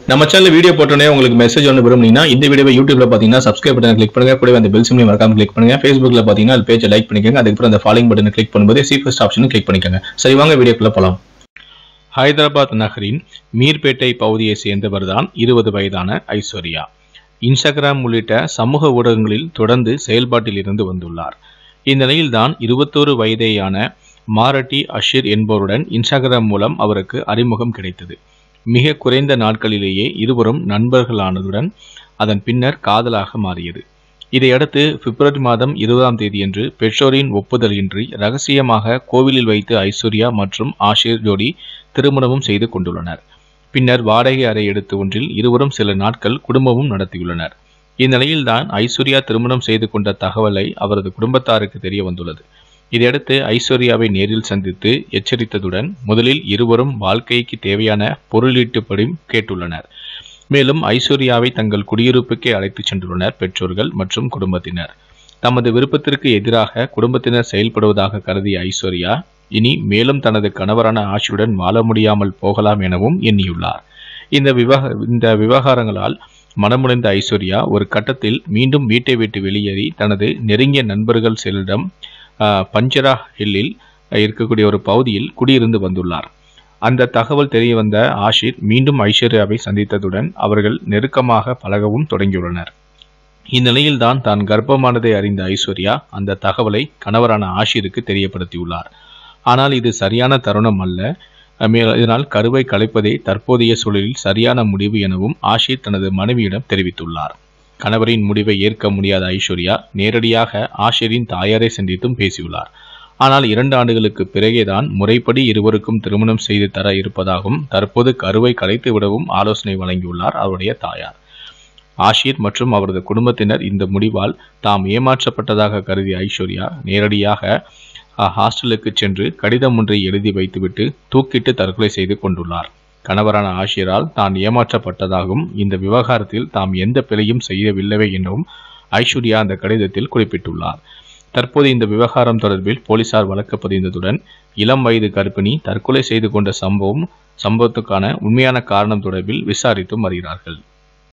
நம்ம channel video போட்டோன்னே உங்களுக்கு மெசேஜ் ஒன்று விரும்புனீங்கன்னா இந்த வீடியோவை யூடியூப்ல பார்த்தீங்கன்னா சப்ஸ்கிரைப் பட்டன் கிளிக் பண்ணுங்க கூடவே அந்த பெல் சிம்லையும் மறக்காம கிளிக் பண்ணுங்க ஃபேஸ்புக்ல பார்த்தீங்கன்னா அது பேஜை லைக் பண்ணிக்கோங்க அதுக்கப்புறம் அந்த ஃபாலோயிங் பட்டனை கிளிக் பண்ணும்போது சி ஃபர்ஸ்ட் ஆப்ஷனும் கிளிக் பண்ணிக்கோங்க சரி வாங்க வீடியோக்குள்ள போலாம் ஹைதராபாத் நகரின் மீர்பேட்டை பகுதியை சேர்ந்தவர்தான் இருபது வயதான ஐஸ்வர்யா இன்ஸ்டாகிராம் உள்ளிட்ட சமூக ஊடகங்களில் தொடர்ந்து செயல்பாட்டில் இருந்து வந்துள்ளார் இந்நிலையில்தான் இருபத்தோரு வயதேயான மாரட்டி அஷீர் என்பவருடன் இன்ஸ்டாகிராம் மூலம் அவருக்கு அறிமுகம் கிடைத்தது மிக குறைந்த நாட்களிலேயே இருவரும் நண்பர்களானதுடன் அதன் பின்னர் காதலாக மாறியது இதையடுத்து பிப்ரவரி மாதம் இருபதாம் தேதியன்று பெற்றோரின் ஒப்புதல் இன்றி ரகசியமாக கோவிலில் வைத்து ஐஸ்வர்யா மற்றும் ஆஷிர் ஜோடி திருமணமும் செய்து கொண்டுள்ளனர் பின்னர் வாடகை அறை எடுத்து ஒன்றில் இருவரும் சில நாட்கள் குடும்பமும் நடத்தியுள்ளனர் இந்நிலையில்தான் ஐஸ்வர்யா திருமணம் செய்து கொண்ட தகவலை அவரது குடும்பத்தாருக்கு தெரிய வந்துள்ளது இதையடுத்து ஐஸ்வர்யாவை நேரில் சந்தித்து எச்சரித்ததுடன் முதலில் இருவரும் வாழ்க்கைக்கு தேவையான பொருளீட்டுப்படி கேட்டுள்ளனர் மேலும் ஐஸ்வர்யாவை தங்கள் குடியிருப்புக்கே அழைத்துச் சென்றுள்ளனர் பெற்றோர்கள் மற்றும் குடும்பத்தினர் தமது விருப்பத்திற்கு எதிராக குடும்பத்தினர் செயல்படுவதாக கருதிய ஐஸ்வர்யா இனி மேலும் தனது கணவரான ஆஷுடன் வாழ முடியாமல் போகலாம் எனவும் எண்ணியுள்ளார் இந்த விவக இந்த விவகாரங்களால் மனமுடைந்த ஐஸ்வர்யா ஒரு கட்டத்தில் மீண்டும் வீட்டை விட்டு வெளியேறி தனது நெருங்கிய நண்பர்கள் சிலரிடம் ஆஹ், பஞ்சரா ஹில்லில் இருக்கக்கூடிய ஒரு பகுதியில் குடியிருந்து வந்துள்ளார் அந்த தகவல் தெரிய வந்த ஆஷிர் மீண்டும் ஐஸ்வர்யாவை சந்தித்ததுடன் அவர்கள் நெருக்கமாக பழகவும் தொடங்கியுள்ளனர் இந்நிலையில்தான் தான் கர்ப்பமானதை அறிந்த ஐஸ்வர்யா அந்த தகவலை கணவரான ஆஷிருக்கு தெரியப்படுத்தியுள்ளார் ஆனால் இது சரியான தருணம் அல்ல மே- இதனால் கருவை கலைப்பதே தற்போதைய சூழலில் சரியான முடிவு எனவும் ஆஷிர் தனது மனைவியிடம் தெரிவித்துள்ளார் கணவரின் முடிவை ஏற்க முடியாத ஐஸ்வர்யா நேரடியாக ஆஷிரின் தாயாரை சந்தித்தும் பேசியுள்ளார் ஆனால் இரண்டு ஆண்டுகளுக்கு பிறகேதான் முறைப்படி இருவருக்கும் திருமணம் செய்து தர இருப்பதாகவும் தற்போது கருவை கலைத்து விடவும் ஆலோசனை வழங்கியுள்ளார் அவருடைய தாயார் ஆஷிர் மற்றும் அவரது குடும்பத்தினர் இந்த முடிவால் தாம் ஏமாற்றப்பட்டதாக கருதிய ஐஸ்வர்யா நேரடியாக அஹ், ஹாஸ்டலுக்கு சென்று கடிதம் ஒன்றை எழுதி வைத்துவிட்டு தூக்கிட்டு தற்கொலை செய்து கொண்டுள்ளார் கணவரான ஆஷிரால் தான் ஏமாற்றப்பட்டதாகவும் இந்த விவகாரத்தில் தாம் எந்த பிழையும் செய்யவில்லை எனவும் ஐஸ்வர்யா அந்த கடிதத்தில் குறிப்பிட்டுள்ளார் தற்போது இந்த விவகாரம் தொடர்பில் போலீசார் வழக்கு பதிந்ததுடன் இளம் வயது கர்ப்பிணி தற்கொலை செய்து கொண்ட சம்பவம் சம்பவத்துக்கான உண்மையான காரணம் தொடர்பில் விசாரித்தும் வருகிறார்கள்